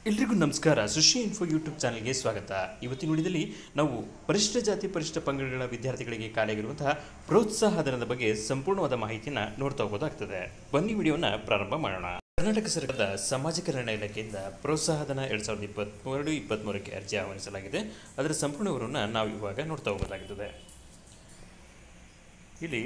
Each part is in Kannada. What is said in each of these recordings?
ಎಲ್ರಿಗೂ ನಮಸ್ಕಾರ ಸುಶಿ ಇನ್ಫೋ ಯೂಟ್ಯೂಬ್ ಚಾನಲ್ಗೆ ಸ್ವಾಗತ ಇವತ್ತಿನ ನುಡಿದಲ್ಲಿ ನಾವು ಪರಿಶಿಷ್ಟ ಜಾತಿ ಪರಿಶಿಷ್ಟ ಪಂಗಡಗಳ ವಿದ್ಯಾರ್ಥಿಗಳಿಗೆ ಕಾಲಿಗಿರುವಂತಹ ಪ್ರೋತ್ಸಾಹಧನದ ಬಗ್ಗೆ ಸಂಪೂರ್ಣವಾದ ಮಾಹಿತಿಯನ್ನು ನೋಡ್ತಾ ಹೋಗೋದಾಗ್ತದೆ ಬನ್ನಿ ವಿಡಿಯೋನ ಪ್ರಾರಂಭ ಮಾಡೋಣ ಕರ್ನಾಟಕ ಸರ್ಕಾರದ ಸಮಾಜ ಕಲ್ಯಾಣ ಇಲಾಖೆಯಿಂದ ಪ್ರೋತ್ಸಾಹಧನ ಎರಡ್ ಸಾವಿರದ ಇಪ್ಪತ್ತ್ಮೂರು ಇಪ್ಪತ್ತ್ಮೂರಕ್ಕೆ ಅರ್ಜಿ ಆಹ್ವಾನಿಸಲಾಗಿದೆ ಅದರ ಸಂಪೂರ್ಣ ವಿವರವನ್ನು ನಾವು ಇವಾಗ ನೋಡ್ತಾ ಹೋಗೋದಾಗ್ತದೆ ಇಲ್ಲಿ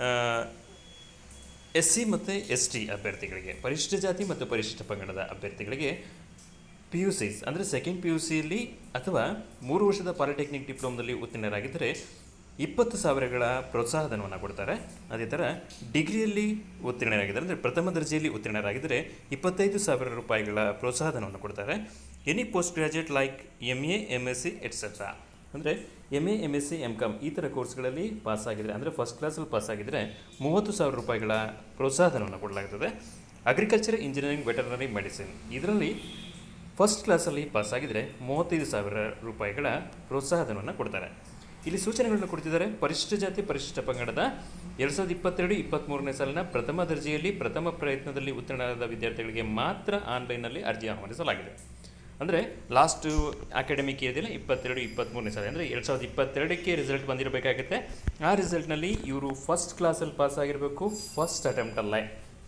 ಎಸ್ ಸಿ ಮತ್ತು ಎಸ್ ಟಿ ಅಭ್ಯರ್ಥಿಗಳಿಗೆ ಪರಿಶಿಷ್ಟ ಜಾತಿ ಮತ್ತು ಪರಿಶಿಷ್ಟ ಪಂಗಡದ ಅಭ್ಯರ್ಥಿಗಳಿಗೆ ಪಿ ಯು ಸಿಸ್ ಅಂದರೆ ಸೆಕೆಂಡ್ ಪಿ ಯು ಸಿಯಲ್ಲಿ ಅಥವಾ ಮೂರು ವರ್ಷದ ಪಾಲಿಟೆಕ್ನಿಕ್ ಡಿಪ್ಲೊಮದಲ್ಲಿ ಉತ್ತೀರ್ಣರಾಗಿದ್ದರೆ ಇಪ್ಪತ್ತು ಸಾವಿರಗಳ ಪ್ರೋತ್ಸಾಹಧನವನ್ನು ಕೊಡ್ತಾರೆ ಅದೇ ಥರ ಡಿಗ್ರಿಯಲ್ಲಿ ಉತ್ತೀರ್ಣರಾಗಿದ್ದಾರೆ ಅಂದರೆ ಪ್ರಥಮ ದರ್ಜೆಯಲ್ಲಿ ಉತ್ತೀರ್ಣರಾಗಿದ್ದರೆ ಇಪ್ಪತ್ತೈದು ಸಾವಿರ ರೂಪಾಯಿಗಳ ಪ್ರೋತ್ಸಾಹಧನವನ್ನು ಕೊಡ್ತಾರೆ any post graduate like M A M S C etcetera ಅಂದರೆ M A M S C M com ಈ ಥರ ಕೋರ್ಸ್ಗಳಲ್ಲಿ ಪಾಸ್ ಆಗಿದ್ರೆ ಅಂದರೆ ಫಸ್ಟ್ ಕ್ಲಾಸಲ್ಲಿ ಪಾಸ್ ಆಗಿದ್ದರೆ ಮೂವತ್ತು ಸಾವಿರ ರೂಪಾಯಿಗಳ ಪ್ರೋತ್ಸಾಹಧನವನ್ನು ಕೊಡಲಾಗ್ತದೆ ಅಗ್ರಿಕಲ್ಚರ್ ಇಂಜಿನಿಯರಿಂಗ್ ವೆಟರ್ನರಿ ಮೆಡಿಸಿನ್ ಇದರಲ್ಲಿ ಫಸ್ಟ್ ಕ್ಲಾಸಲ್ಲಿ ಪಾಸ್ ಆಗಿದ್ದರೆ ಮೂವತ್ತೈದು ಸಾವಿರ ರೂಪಾಯಿಗಳ ಪ್ರೋತ್ಸಾಹಧನವನ್ನು ಕೊಡ್ತಾರೆ ಇಲ್ಲಿ ಸೂಚನೆಗಳನ್ನು ಕೊಡ್ತಿದ್ದಾರೆ ಪರಿಶಿಷ್ಟ ಜಾತಿ ಪರಿಶಿಷ್ಟ ಪಂಗಡದ ಎರಡು ಸಾವಿರದ ಇಪ್ಪತ್ತೆರಡು ಇಪ್ಪತ್ತ್ಮೂರನೇ ಸಾಲಿನ ಪ್ರಥಮ ದರ್ಜೆಯಲ್ಲಿ ಪ್ರಥಮ ಪ್ರಯತ್ನದಲ್ಲಿ ಉತ್ತೀರ್ಣರಾದ ವಿದ್ಯಾರ್ಥಿಗಳಿಗೆ ಮಾತ್ರ ಆನ್ಲೈನಲ್ಲಿ ಅರ್ಜಿ ಆಹ್ವಾನಿಸಲಾಗಿದೆ ಅಂದರೆ ಲಾಸ್ಟ್ ಅಕಾಡೆಮಿಕ್ ಇಯರ್ದಿಲ್ಲ ಇಪ್ಪತ್ತೆರಡು ಇಪ್ಪತ್ತ್ಮೂರನೇ ಸಾಲ ಅಂದರೆ ಎರಡು ಸಾವಿರದ ಇಪ್ಪತ್ತೆರಡಕ್ಕೆ ರಿಸಲ್ಟ್ ಬಂದಿರಬೇಕಾಗುತ್ತೆ ಆ ರಿಸಲ್ಟ್ನಲ್ಲಿ ಇವರು ಫಸ್ಟ್ ಕ್ಲಾಸಲ್ಲಿ ಪಾಸ್ ಆಗಿರಬೇಕು ಫಸ್ಟ್ ಅಟೆಂಪ್ಟಲ್ಲೇ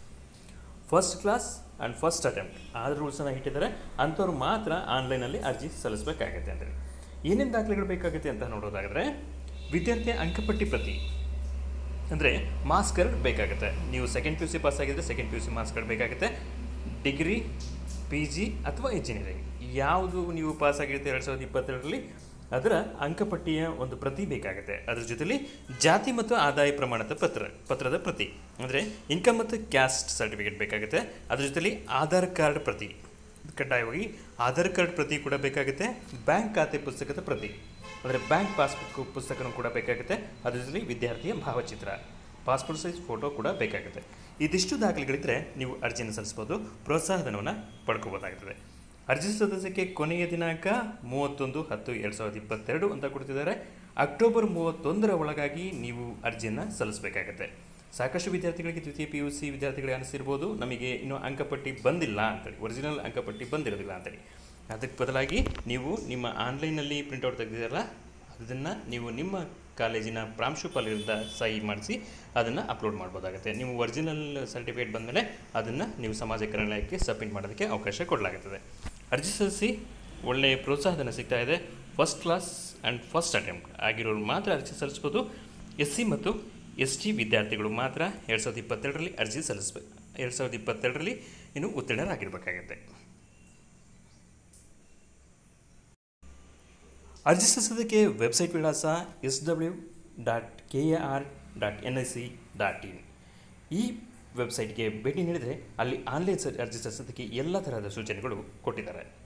first class and first attempt ಆ ರೂಲ್ಸನ್ನು ಇಟ್ಟಿದ್ದಾರೆ ಅಂಥವ್ರು ಮಾತ್ರ ಆನ್ಲೈನಲ್ಲಿ ಅರ್ಜಿ ಸಲ್ಲಿಸಬೇಕಾಗತ್ತೆ ಅಂತೇಳಿ ಏನೇನು ದಾಖಲೆಗಳು ಬೇಕಾಗುತ್ತೆ ಅಂತ ನೋಡೋದಾದರೆ ವಿದ್ಯಾರ್ಥಿಯ ಅಂಕಪಟ್ಟಿ ಪ್ರತಿ ಅಂದರೆ ಮಾರ್ಕ್ಸ್ ಕಾರ್ಡ್ ಬೇಕಾಗುತ್ತೆ ನೀವು second P U C pass ಆಗಿದ್ದರೆ second P U C marks card ಬೇಕಾಗುತ್ತೆ ಡಿಗ್ರಿ ಪಿ ಜಿ ಅಥವಾ ಇಂಜಿನಿಯರಿಂಗ್ ಯಾವುದು ನೀವು ಪಾಸ್ ಆಗಿರುತ್ತೆ ಎರಡು ಸಾವಿರದ ಇಪ್ಪತ್ತೆರಡರಲ್ಲಿ ಅದರ ಅಂಕಪಟ್ಟಿಯ ಒಂದು ಪ್ರತಿ ಬೇಕಾಗುತ್ತೆ ಅದ್ರ ಜೊತೆಲಿ ಜಾತಿ ಮತ್ತು ಆದಾಯ ಪ್ರಮಾಣದ ಪತ್ರ ಪತ್ರದ ಪ್ರತಿ ಅಂದರೆ ಇನ್ಕಮ್ ಮತ್ತು ಕ್ಯಾಸ್ಟ್ ಸರ್ಟಿಫಿಕೇಟ್ ಬೇಕಾಗುತ್ತೆ ಅದ್ರ ಜೊತೆಲಿ ಆಧಾರ್ ಕಾರ್ಡ್ ಪ್ರತಿ ಕಡ್ಡಾಯವಾಗಿ ಆಧಾರ್ ಕಾರ್ಡ್ ಪ್ರತಿ ಕೂಡ ಬೇಕಾಗುತ್ತೆ ಬ್ಯಾಂಕ್ ಖಾತೆ ಪುಸ್ತಕದ ಪ್ರತಿ ಅಂದರೆ ಬ್ಯಾಂಕ್ ಪಾಸ್ಬುಕ್ ಪುಸ್ತಕನೂ ಕೂಡ ಬೇಕಾಗುತ್ತೆ ಅದ್ರ ಜೊತೆಲಿ ವಿದ್ಯಾರ್ಥಿಯ ಭಾವಚಿತ್ರ ಪಾಸ್ಪೋರ್ಟ್ ಸೈಜ್ ಫೋಟೋ ಕೂಡ ಬೇಕಾಗುತ್ತೆ ಇದಿಷ್ಟು ದಾಖಲೆಗಳಿದ್ದರೆ ನೀವು ಅರ್ಜಿಯನ್ನು ಸಲ್ಲಿಸ್ಬೋದು ಪ್ರೋತ್ಸಾಹಧನವನ್ನು ಪಡ್ಕೋಬೋದಾಗ್ತದೆ ಅರ್ಜಿ ಸದಸ್ಯಕ್ಕೆ ಕೊನೆಯ ದಿನಾಂಕ ಮೂವತ್ತೊಂದು ಹತ್ತು ಎರಡು ಸಾವಿರದ ಇಪ್ಪತ್ತೆರಡು ಅಂತ ಕೊಡ್ತಿದ್ದಾರೆ ಅಕ್ಟೋಬರ್ ಮೂವತ್ತೊಂದರ ಒಳಗಾಗಿ ನೀವು ಅರ್ಜಿಯನ್ನು ಸಲ್ಲಿಸಬೇಕಾಗತ್ತೆ ಸಾಕಷ್ಟು ವಿದ್ಯಾರ್ಥಿಗಳಿಗೆ ದ್ವಿತೀಯ ಪಿ ಯು ಸಿ ವಿದ್ಯಾರ್ಥಿಗಳಿಗೆ ಅನಿಸಿರ್ಬೋದು ನಮಗೆ ಇನ್ನೂ ಅಂಕಪಟ್ಟಿ ಬಂದಿಲ್ಲ ಅಂತೇಳಿ ಒರಿಜಿನಲ್ ಅಂಕಪಟ್ಟಿ ಬಂದಿರೋದಿಲ್ಲ ಅಂತೇಳಿ ಅದಕ್ಕೆ ಬದಲಾಗಿ ನೀವು ನಿಮ್ಮ ಆನ್ಲೈನಲ್ಲಿ ಪ್ರಿಂಟೌಟ್ ತೆಗೆದಿರಲ್ಲ ಅದನ್ನು ನೀವು ನಿಮ್ಮ ಕಾಲೇಜಿನ ಪ್ರಾಂಶುಪಾಲರಿಂದ ಸಹಿ ಮಾಡಿಸಿ ಅದನ್ನು ಅಪ್ಲೋಡ್ ಮಾಡ್ಬೋದಾಗುತ್ತೆ ನೀವು ಒರಿಜಿನಲ್ ಸರ್ಟಿಫಿಕೇಟ್ ಬಂದಮೇಲೆ ಅದನ್ನು ನೀವು ಸಮಾಜ ಕಲ್ಯಾಣಕ್ಕೆ ಸಬ್ಮಿಟ್ ಮಾಡೋದಕ್ಕೆ ಅವಕಾಶ ಕೊಡಲಾಗುತ್ತದೆ ಅರ್ಜಿ ಸಲ್ಲಿಸಿ ಒಳ್ಳೆಯ ಪ್ರೋತ್ಸಾಹಧನ ಸಿಗ್ತಾ ಇದೆ first class and first attempt ಆಗಿರೋರು ಮಾತ್ರ ಅರ್ಜಿ ಸಲ್ಲಿಸ್ಬೋದು ಎಸ್ ಸಿ ಮತ್ತು ಎಸ್ ಟಿ ವಿದ್ಯಾರ್ಥಿಗಳು ಮಾತ್ರ ಎರಡು ಸಾವಿರದ ಇಪ್ಪತ್ತೆರಡರಲ್ಲಿ ಅರ್ಜಿ ಸಲ್ಲಿಸ್ಬೇಕು ಎರಡು ಸಾವಿರದ ಇಪ್ಪತ್ತೆರಡರಲ್ಲಿ ಇನ್ನು ಉತ್ತೀರ್ಣರಾಗಿರಬೇಕಾಗತ್ತೆ ಅರ್ಜಿ ಸಲ್ಲಿಸೋದಕ್ಕೆ ವೆಬ್ಸೈಟ್ ವಿಳಾಸ S W dot K A R dot N I C dot in ಈ ವೆಬ್ಸೈಟ್ಗೆ ಭೇಟಿ ನೀಡಿದರೆ ಅಲ್ಲಿ ಆನ್ಲೈನ್ ಅರ್ಜಿ ಸಲ್ಲಿಸೋದಕ್ಕೆ ಎಲ್ಲ ತರಹದ ಸೂಚನೆಗಳು ಕೊಟ್ಟಿದ್ದಾರೆ